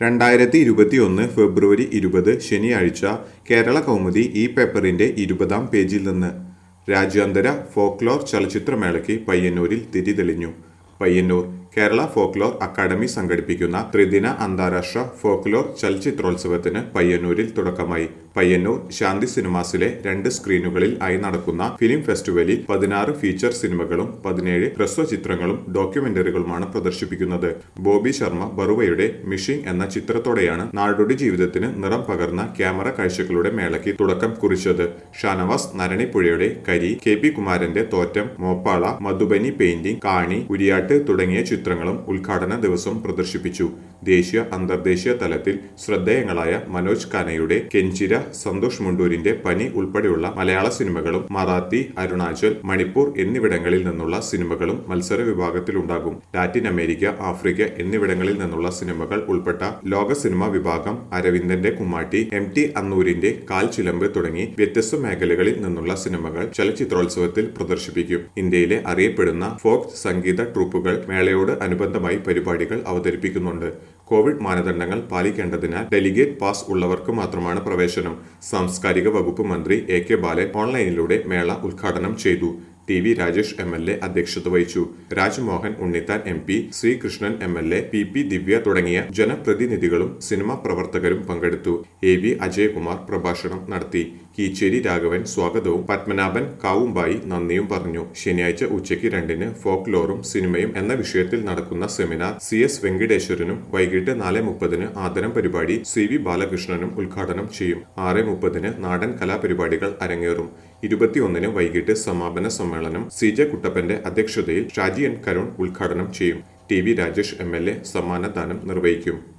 രണ്ടായിരത്തി ഇരുപത്തിയൊന്ന് ഫെബ്രുവരി ഇരുപത് ശനിയാഴ്ച കേരള കൗമുദി ഈ പേപ്പറിന്റെ ഇരുപതാം പേജിൽ നിന്ന് രാജ്യാന്തര ഫോക്ലോർ ചലച്ചിത്രമേളയ്ക്ക് പയ്യന്നൂരിൽ തിരിതെളിഞ്ഞു പയ്യന്നൂർ കേരള ഫോക്ലോർ അക്കാദമി സംഘടിപ്പിക്കുന്ന ത്രിദിന അന്താരാഷ്ട്ര ഫോക്ലോർ ചലച്ചിത്രോത്സവത്തിന് പയ്യന്നൂരിൽ തുടക്കമായി പയ്യന്നൂർ ശാന്തി സിനിമാസിലെ രണ്ട് സ്ക്രീനുകളിൽ ആയി നടക്കുന്ന ഫിലിം ഫെസ്റ്റിവലിൽ പതിനാറ് ഫീച്ചർ സിനിമകളും പതിനേഴ് ഹ്രസ്വ ചിത്രങ്ങളും ഡോക്യുമെന്ററികളുമാണ് പ്രദർശിപ്പിക്കുന്നത് ബോബി ശർമ്മ ബറുവയുടെ മിഷിംഗ് എന്ന ചിത്രത്തോടെയാണ് നാടോടി ജീവിതത്തിന് നിറം പകർന്ന ക്യാമറ കാഴ്ചകളുടെ മേളയ്ക്ക് തുടക്കം കുറിച്ചത് ഷാനവാസ് നരണിപ്പുഴയുടെ കരി കെ പി കുമാരന്റെ തോറ്റം മോപ്പാള മധുബനി പെയിന്റിംഗ് കാണി ഉരിയാട്ട് തുടങ്ങിയ ചിത്രങ്ങളും ഉദ്ഘാടന ദിവസം പ്രദർശിപ്പിച്ചു ദേശീയ അന്തർദേശീയ തലത്തിൽ ശ്രദ്ധേയങ്ങളായ മനോജ് കാനയുടെ കെഞ്ചിര സന്തോഷ് മുണ്ടൂരിന്റെ പനി ഉൾപ്പെടെയുള്ള മലയാള സിനിമകളും മറാത്തി അരുണാചൽ മണിപ്പൂർ എന്നിവിടങ്ങളിൽ നിന്നുള്ള സിനിമകളും മത്സര വിഭാഗത്തിലുണ്ടാകും ലാറ്റിൻ അമേരിക്ക ആഫ്രിക്ക എന്നിവിടങ്ങളിൽ നിന്നുള്ള സിനിമകൾ ഉൾപ്പെട്ട ലോക സിനിമാ വിഭാഗം അരവിന്ദന്റെ കുമ്മാട്ടി എം ടി അന്നൂരിന്റെ കാൽ ചിലമ്പ് തുടങ്ങി വ്യത്യസ്ത മേഖലകളിൽ നിന്നുള്ള സിനിമകൾ ചലച്ചിത്രോത്സവത്തിൽ പ്രദർശിപ്പിക്കും ഇന്ത്യയിലെ അറിയപ്പെടുന്ന ഫോക്ക് സംഗീത ട്രൂപ്പുകൾ മേളയോട് അനുബന്ധമായി പരിപാടികൾ അവതരിപ്പിക്കുന്നുണ്ട് കോവിഡ് മാനദണ്ഡങ്ങൾ പാലിക്കേണ്ടതിനാൽ ഡെലിഗേറ്റ് പാസ് ഉള്ളവർക്ക് മാത്രമാണ് പ്രവേശനം സാംസ്കാരിക വകുപ്പ് മന്ത്രി എ കെ ബാലൻ ഓൺലൈനിലൂടെ മേള ഉദ്ഘാടനം ചെയ്തു T V Rajesh M L A അധ്യക്ഷത വഹിച്ചു Rajmohan Unnithan M P Sreekrishnan M L A P P Divya തുടങ്ങിയ ജനപ്രതിനിധികളും സിനിമാ പ്രവർത്തകരും പങ്കെടുത്തു എ വി അജയകുമാർ പ്രഭാഷണം നടത്തി കീച്ചേരി രാഘവൻ സ്വാഗതവും പത്മനാഭൻ കാവുമ്പായി നന്ദിയും പറഞ്ഞു ശനിയാഴ്ച ഉച്ചയ്ക്ക് രണ്ടിന് ഫോക്ലോറും സിനിമയും എന്ന വിഷയത്തിൽ നടക്കുന്ന സെമിനാർ സി എസ് വെങ്കടേശ്വരനും വൈകിട്ട് നാല് മുപ്പതിന് ആദരം പരിപാടി സി വി ബാലകൃഷ്ണനും ഉദ്ഘാടനം ചെയ്യും ആറ് മുപ്പതിന് നാടൻ കലാപരിപാടികൾ അരങ്ങേറും ഇരുപത്തിയൊന്നിന് വൈകിട്ട് സമാപന സമ്മേളനം സി ജെ കുട്ടപ്പന്റെ അധ്യക്ഷതയിൽ ഷാജി എൻ കരുൺ ഉദ്ഘാടനം ചെയ്യും T V Rajesh M L A സമ്മാനദാനം നിർവഹിക്കും